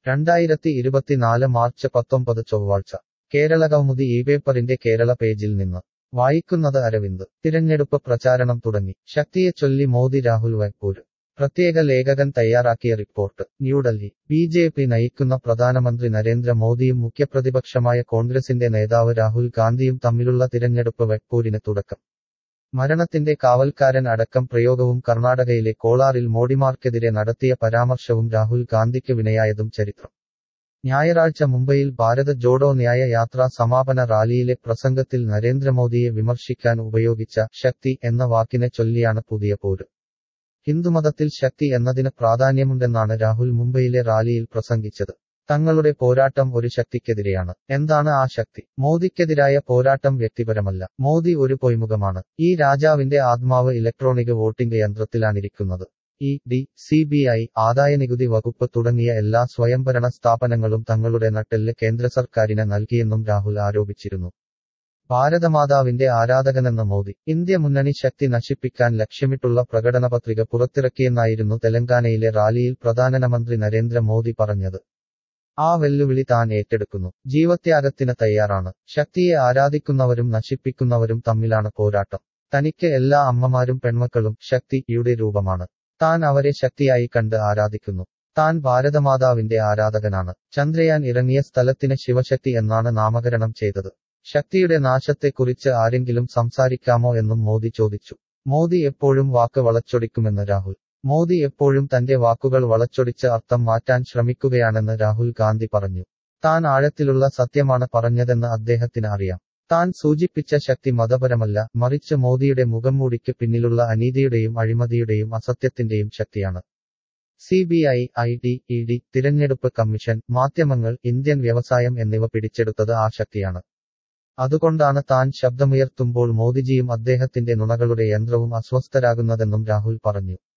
രണ്ടായിരത്തി ഇരുപത്തിനാല് മാർച്ച് പത്തൊമ്പത് ചൊവ്വാഴ്ച കേരള കൗമുദി ഈ പേപ്പറിന്റെ കേരള പേജിൽ നിന്ന് വായിക്കുന്നത് അരവിന്ദ് തിരഞ്ഞെടുപ്പ് പ്രചാരണം തുടങ്ങി ശക്തിയെ ചൊല്ലി മോദി രാഹുൽ വൈപ്പൂര് പ്രത്യേക ലേഖകൻ തയ്യാറാക്കിയ report New Delhi B J P നയിക്കുന്ന പ്രധാനമന്ത്രി നരേന്ദ്രമോദിയും മുഖ്യപ്രതിപക്ഷമായ കോൺഗ്രസിന്റെ നേതാവ് രാഹുൽ ഗാന്ധിയും തമ്മിലുള്ള തിരഞ്ഞെടുപ്പ് വൈപ്പൂരിന് തുടക്കം മരണത്തിന്റെ കാവൽക്കാരൻ അടക്കം പ്രയോഗവും കർണാടകയിലെ കോളാറിൽ മോഡിമാർക്കെതിരെ നടത്തിയ പരാമർശവും രാഹുൽ ഗാന്ധിക്ക് വിനയായതും ചരിത്രം ഞായറാഴ്ച മുംബൈയിൽ ഭാരത് ജോഡോ ന്യായ യാത്രാ സമാപന റാലിയിലെ പ്രസംഗത്തിൽ നരേന്ദ്രമോദിയെ വിമർശിക്കാൻ ഉപയോഗിച്ച ശക്തി എന്ന വാക്കിനെ ചൊല്ലിയാണ് പുതിയ പോര് ഹിന്ദുമതത്തിൽ ശക്തി എന്നതിന് പ്രാധാന്യമുണ്ടെന്നാണ് രാഹുൽ മുംബൈയിലെ റാലിയിൽ പ്രസംഗിച്ചത് തങ്ങളുടെ പോരാട്ടം ഒരു ശക്തിക്കെതിരെയാണ് എന്താണ് ആ ശക്തി മോദിക്കെതിരായ പോരാട്ടം വ്യക്തിപരമല്ല മോദി ഒരു പൊയ്മുഖമാണ് ഈ രാജാവിന്റെ ആത്മാവ് ഇലക്ട്രോണിക് വോട്ടിംഗ് യന്ത്രത്തിലാണിരിക്കുന്നത് E D C B I ആദായനികുതി വകുപ്പ് തുടങ്ങിയ എല്ലാ സ്വയംഭരണ സ്ഥാപനങ്ങളും തങ്ങളുടെ നട്ടെല്ല് കേന്ദ്ര സർക്കാരിന് നൽകിയെന്നും രാഹുൽ ആരോപിച്ചിരുന്നു ഭാരതമാതാവിന്റെ ആരാധകനെന്ന മോദി ഇന്ത്യ മുന്നണി ശക്തി നശിപ്പിക്കാൻ ലക്ഷ്യമിട്ടുള്ള പ്രകടനപത്രിക പുറത്തിറക്കിയെന്നായിരുന്നു തെലങ്കാനയിലെ റാലിയിൽ പ്രധാനമന്ത്രി നരേന്ദ്രമോദി പറഞ്ഞത് ആ വെല്ലുവിളി താൻ ഏറ്റെടുക്കുന്നു ജീവത്യാഗത്തിന് തയ്യാറാണ് ശക്തിയെ ആരാധിക്കുന്നവരും നശിപ്പിക്കുന്നവരും തമ്മിലാണ് പോരാട്ടം തനിക്ക് എല്ലാ അമ്മമാരും പെൺമക്കളും ശക്തിയുടെ രൂപമാണ് താൻ അവരെ ശക്തിയായി കണ്ട് ആരാധിക്കുന്നു താൻ ഭാരതമാതാവിന്റെ ആരാധകനാണ് ചന്ദ്രയാൻ ഇറങ്ങിയ സ്ഥലത്തിന് ശിവശക്തി എന്നാണ് നാമകരണം ചെയ്തത് ശക്തിയുടെ നാശത്തെക്കുറിച്ച് ആരെങ്കിലും സംസാരിക്കാമോ എന്നും മോദി ചോദിച്ചു മോദി എപ്പോഴും വാക്ക് വളച്ചൊടിക്കുമെന്ന് രാഹുൽ മോദി എപ്പോഴും തന്റെ വാക്കുകൾ വളച്ചൊടിച്ച് അർത്ഥം മാറ്റാൻ ശ്രമിക്കുകയാണെന്ന് രാഹുൽ ഗാന്ധി പറഞ്ഞു താൻ ആഴത്തിലുള്ള സത്യമാണ് പറഞ്ഞതെന്ന് അദ്ദേഹത്തിന് അറിയാം താൻ സൂചിപ്പിച്ച ശക്തി മതപരമല്ല മറിച്ച് മോദിയുടെ മുഖംമൂടിക്ക് പിന്നിലുള്ള അനീതിയുടെയും അഴിമതിയുടെയും അസത്യത്തിന്റെയും ശക്തിയാണ് C B I I T E D തിരഞ്ഞെടുപ്പ് കമ്മീഷൻ മാധ്യമങ്ങൾ ഇന്ത്യൻ വ്യവസായം എന്നിവ പിടിച്ചെടുത്തത് ആ ശക്തിയാണ് അതുകൊണ്ടാണ് താൻ ശബ്ദമുയർത്തുമ്പോൾ മോദിജിയും അദ്ദേഹത്തിന്റെ നുണകളുടെ യന്ത്രവും അസ്വസ്ഥരാകുന്നതെന്നും രാഹുൽ പറഞ്ഞു